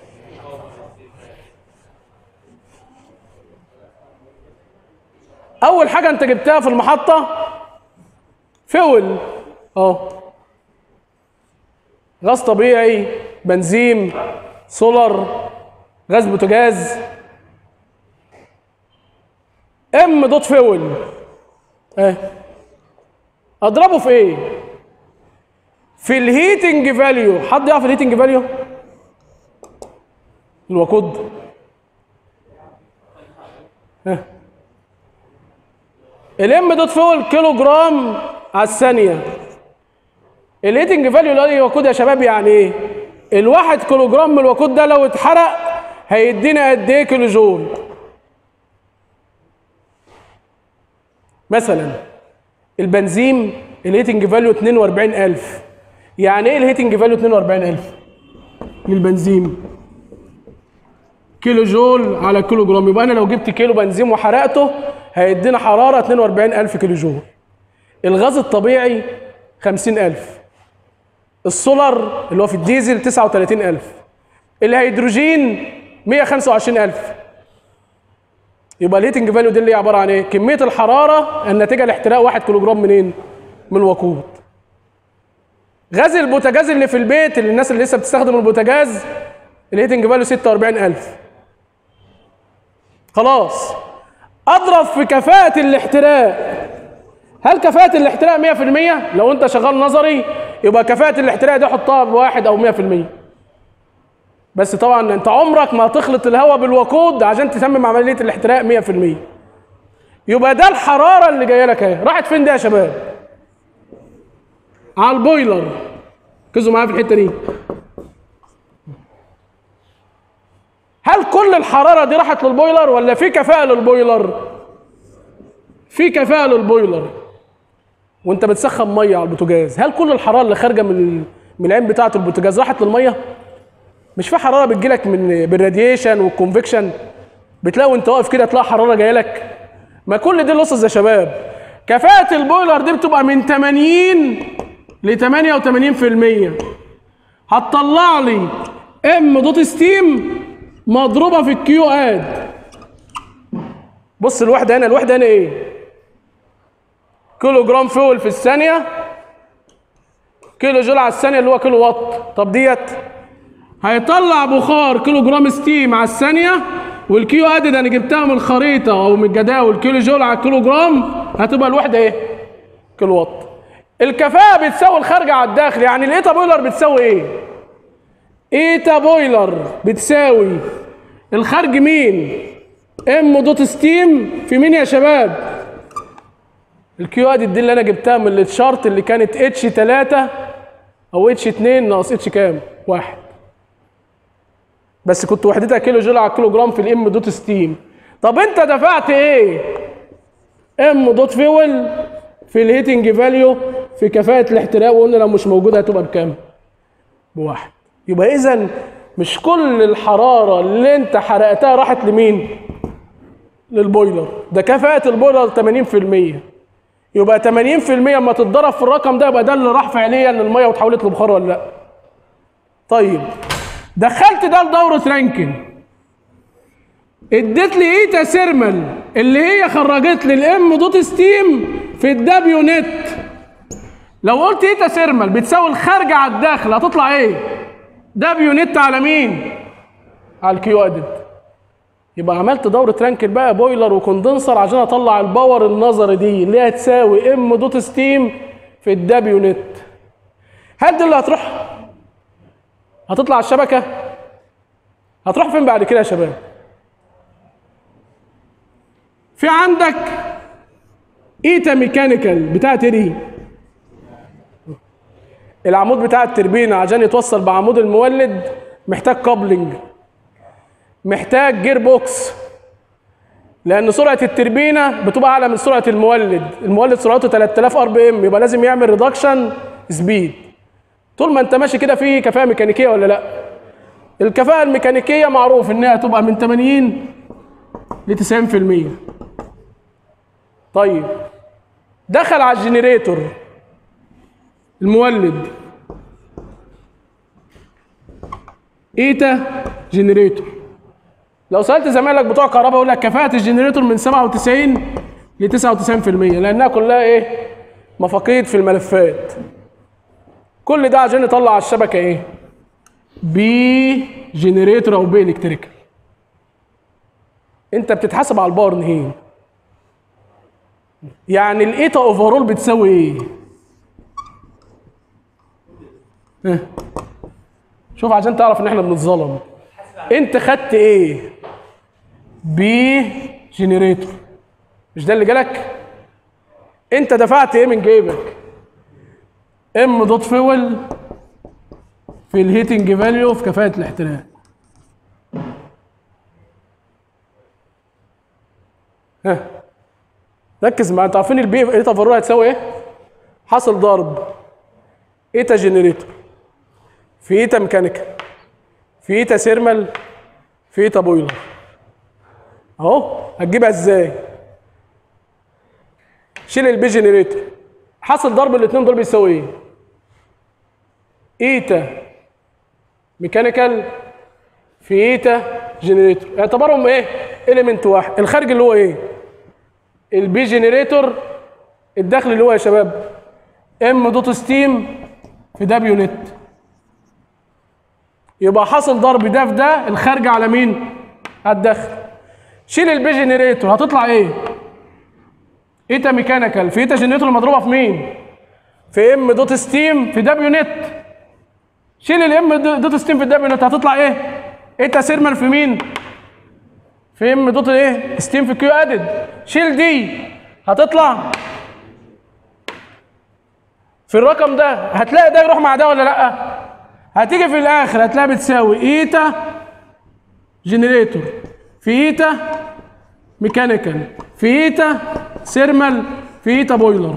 Speaker 1: اول حاجه انت جبتها في المحطه فول اه غاز طبيعي بنزين سولار غاز بوتاجاز ام دوت فول اه اضربه في ايه في الهيتنج فاليو حد يعرف الهيتنج فاليو الوقود ها الام دوت فول كيلو جرام على الثانيه الهيتنج فاليو اللي هو الوقود يا شباب يعني ايه الواحد كيلو جرام من الوقود ده لو اتحرق هيدينا قد ايه كيلو جول مثلا البنزين الهيتنج فاليو 42000 يعني ايه الهيتنج فاليو 42000 للبنزين كيلو جول على كيلو جرام يبقى انا لو جبت كيلو بنزين وحرقته هيدينا حراره 42000 كيلو جول الغاز الطبيعي 50000 السولار اللي هو في الديزل 39000 الهيدروجين 125000 يبقى الهيتنج فاليو دي اللي هي عباره عن ايه؟ كميه الحراره الناتجه لاحتراق 1 كيلو جرام منين؟ من الوقود. غاز البوتاجاز اللي في البيت اللي الناس اللي لسه بتستخدم البوتاجاز الهيتنج فاليو 46000 خلاص اضرب في كفاءة الاحتراق هل كفاءة الاحتراق 100%؟ لو انت شغال نظري يبقى كفاءة الاحتراق دي حطها بواحد او 100% بس طبعا انت عمرك ما هتخلط الهواء بالوقود عشان تتمم عملية الاحتراق 100% يبقى ده الحرارة اللي جاية لك اهي راحت فين دي يا شباب؟ على البويلر ركزوا معايا في الحتة دي هل كل الحرارة دي راحت للبويلر ولا في كفاءة للبويلر؟ في كفاءة للبويلر وانت بتسخن ميه على البوتاجاز هل كل الحراره اللي خارجه من من العين بتاعه البوتاجاز راحت للميه مش في حراره بتجيلك من بالراديشن والكونفكشن بتلاقي وانت واقف كده تلاقي حراره جايه لك ما كل دي لصص يا شباب كفاءة البويلر دي بتبقى من 80 ل 88% هتطلع لي ام دوت ستيم مضروبه في الكيو اد بص الوحده هنا الوحده هنا ايه كيلو جرام فول في الثانيه كيلو جول على الثانيه اللي هو كيلو وات طب ديت هيطلع بخار كيلو جرام ستيم على الثانيه والكيو اد ده انا جبتها من الخريطه او من الجداول كيلو جول على كيلو جرام هتبقى الوحده ايه كيلو وات الكفاءه بتساوي الخارجه على الداخل يعني الايتا بويلر بتساوي ايه ايتا بويلر بتساوي الخارج مين ام دوت ستيم في مين يا شباب الكيو اد دي اللي انا جبتها من التشارت اللي كانت اتش 3 او اتش 2 ناقص اتش كام واحد بس كنت وحدتها كيلو جول على كيلو جرام في الام دوت ستيم طب انت دفعت ايه ام دوت فيول في الهيتنج فاليو في كفاءة الاحتراق وقلنا لو مش موجودة هتبقى بكام؟ بواحد يبقى إذا مش كل الحرارة اللي أنت حرقتها راحت لمين؟ للبويلر ده كفاءة البويلر 80% يبقى 80% اما تتضرب في الرقم ده يبقى ده اللي راح فعليا للميه وتحولت لبخار ولا لا طيب دخلت ده لدوره رانكن اديت لي ايتا سيرمال اللي هي خرجت لي الام دوت ستيم في الدبليو نت لو قلت ايتا سيرمال بتساوي الخارجه على الداخل هتطلع ايه دبليو نت على مين على الكيو ادد يبقى عملت دوره رانكن بقى بويلر وكوندنسر عشان اطلع الباور النظري دي اللي هتساوي ام دوت ستيم في الدبليو نت هل دي اللي هتروح هتطلع على الشبكه هتروح فين بعد كده يا شباب في عندك ايتا ميكانيكال بتاعت دي العمود بتاع التربينه عشان يتوصل بعمود المولد محتاج كابلنج محتاج جير بوكس لان سرعه التربينه بتبقى اعلى من سرعه المولد المولد سرعته 3000 ار بي ام يبقى لازم يعمل ريدكشن سبيد طول ما انت ماشي كده في كفاءه ميكانيكيه ولا لا الكفاءه الميكانيكيه معروف انها تبقى من 80 ل 90% طيب دخل على الجنريتور المولد ايتا جنريتور لو سالت زمايلك بتوع كهرباء يقول لك كفاءه الجنريتور من 97 ل 99% لانها كلها ايه مفاقيد في الملفات كل ده عشان يطلع على الشبكه ايه بي جنريتور او بي الكتريكال انت بتتحاسب على الباور نهائي يعني الايتا اوفرول بتساوي ايه ها. شوف عشان تعرف ان احنا بنتظلم انت خدت ايه بي جنريتور مش ده اللي جالك انت دفعت ايه من جيبك ام دوت فيول في الهيتنج فاليو في كفاءة الاحتراق ها ركز معايا انتوا عارفين البي ايتا فالرو هتساوي ايه؟ حاصل ضرب ايتا جنريتور في ايتا ميكانيكال في ايتا سيرمال في ايتا بويلر اهو هتجيبها ازاي؟ شيل البي جنريتور حاصل ضرب الاثنين دول بيساوي ايه؟ ايتا ميكانيكال في ايتا جنريتور اعتبرهم ايه؟ اليمنت واحد الخارج اللي هو ايه؟ البي جنريتور الداخل اللي هو يا شباب ام دوت ستيم في دبليو نت يبقى حاصل ضرب ده في ده الخارج على مين؟ على الداخل شيل البي جنريتور هتطلع ايه؟ ايتا ميكانيكال في ايتا جنريتور مضروبه في مين؟ في ام دوت ستيم في دبليو نت شيل الام دوت ستيم في الدبليو نت هتطلع ايه؟ ايتا سيرمال في مين؟ في ام دوت ايه؟ ستيم في كيو ادد شيل دي هتطلع في الرقم ده هتلاقي ده يروح مع ده ولا لا؟ هتيجي في الاخر هتلاقي بتساوي ايتا جنريتور في ايتا ميكانيكال في ايتا سيرمال في ايتا بويلر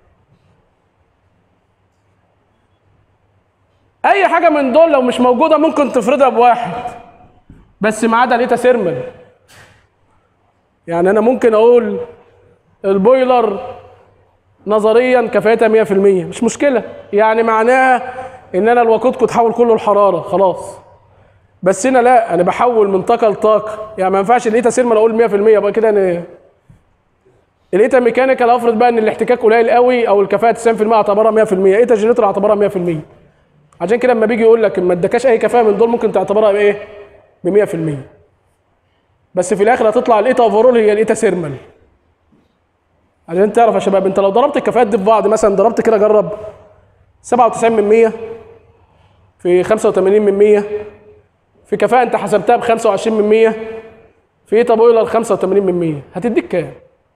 Speaker 1: اي حاجه من دول لو مش موجوده ممكن تفرضها بواحد بس ما عدا الايتا سيرمال يعني انا ممكن اقول البويلر نظريا كفاءتها 100% مش مشكله يعني معناها ان انا الوقود كنت حول كله الحراره خلاص بس هنا لا انا بحول من طاقه لطاقه يعني ما ينفعش الايتا سيرمال اقول 100% يبقى كده انا الايتا ميكانيكال افرض بقى ان الاحتكاك قليل قوي او الكفاءه 90% اعتبرها 100% ايتا جنريتور اعتبرها 100% عشان كده لما بيجي يقول لك ما ادكاش اي كفاءه من دول ممكن تعتبرها بايه؟ ب 100% بس في الاخر هتطلع الايتا اوفرول هي الايتا سيرمال عشان تعرف يا شباب انت لو ضربت الكفاءات دي في بعض مثلا ضربت كده جرب 97 من 100 في 85 من 100 في كفاءة انت حسبتها ب 25 من 100 في ايتا بويلر 85 من 100 هتديك كام؟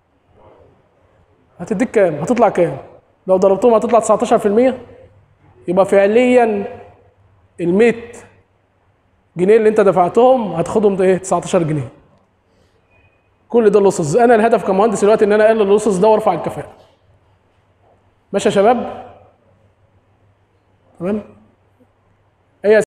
Speaker 1: هتديك كام؟ هتطلع كام؟ لو ضربتهم هتطلع 19% يبقى فعليا ال 100 جنيه اللي انت دفعتهم هتاخدهم ايه 19 جنيه كل ده اللصص انا الهدف كمهندس دلوقتي ان انا اقلل اللصص ده وارفع الكفاءه ماشي يا شباب تمام